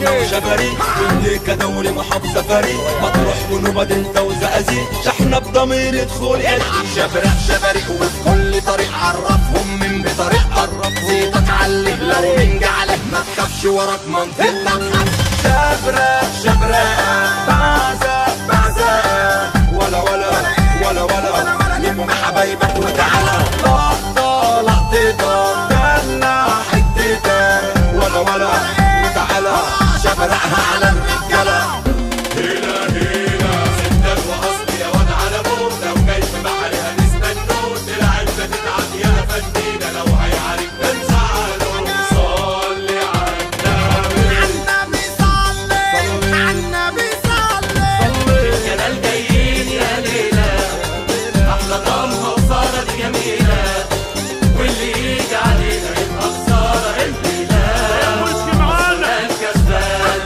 احنا وشبري امريكا دوري محافظة فريق مطروح ونوبة انت وزقازيق احنا بضمير دخول العب شبرق شبرق وفي كل طريق عرفهم من بطريق قرب زيتك علي لو من جعلك ما تخافش وراك منطقتك شبرق شبرق بعزق بعزق ولا ولا ولا ولا لم حبايبك وتعالى لقطة لقطتك دلع حتتك ولا ولا وتعالى شبرقها على الرجاله هيلا هيلا ستك واصلي يا واد على موت لو جاي في بحري هنستنوه تلعب ده تتعب يا فندينا لو هيعارك ده نزعله صلي على النبي النبي صلي النبي صلي جلال جايين يا ليلى احلى طعمها وصارت جميله واللي يجي علينا يبقى خساره الليله مش معانا الكسبان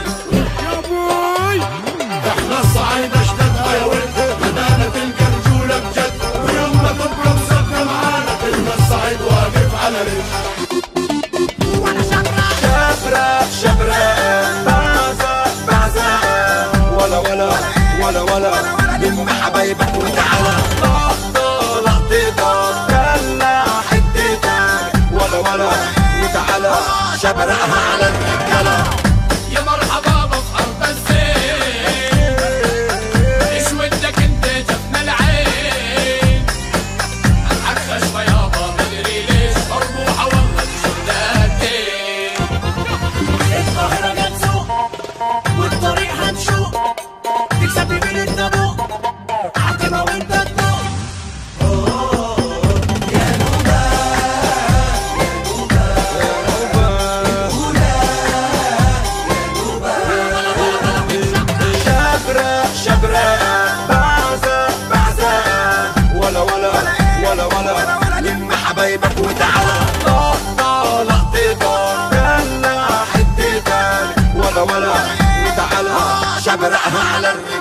احنا الصعايدة اشتدنا يا ولد بدانا تلقى رجولة بجد ويوم ما تبقى مصدقة معانا تلقى الصعيد واقف على رجل وانا شبرق شبرق شبرق بعزق بعزق ولا ولا ولا ولا لم حبايبك وتعالى لقطة لقطتك دلع حتتك ولا ولا وتعالى شبرقها على الرجاله يا مرحبا في ارض الزين ايش ودك انت جفنا العين الحق شوي يابا مدري ليش مربوحه والله بشداتين القاهرة جت سوق والطريق هنشوق تكسب من النبوء عتبة وانت تدوق شبرق شبرق بعزق بعزق ولا ولا ولا ولا لم حبايبك وتعالى لقطة لقطتك دلع حتتك ولا ولا وتعالى شبرقها على الرجاله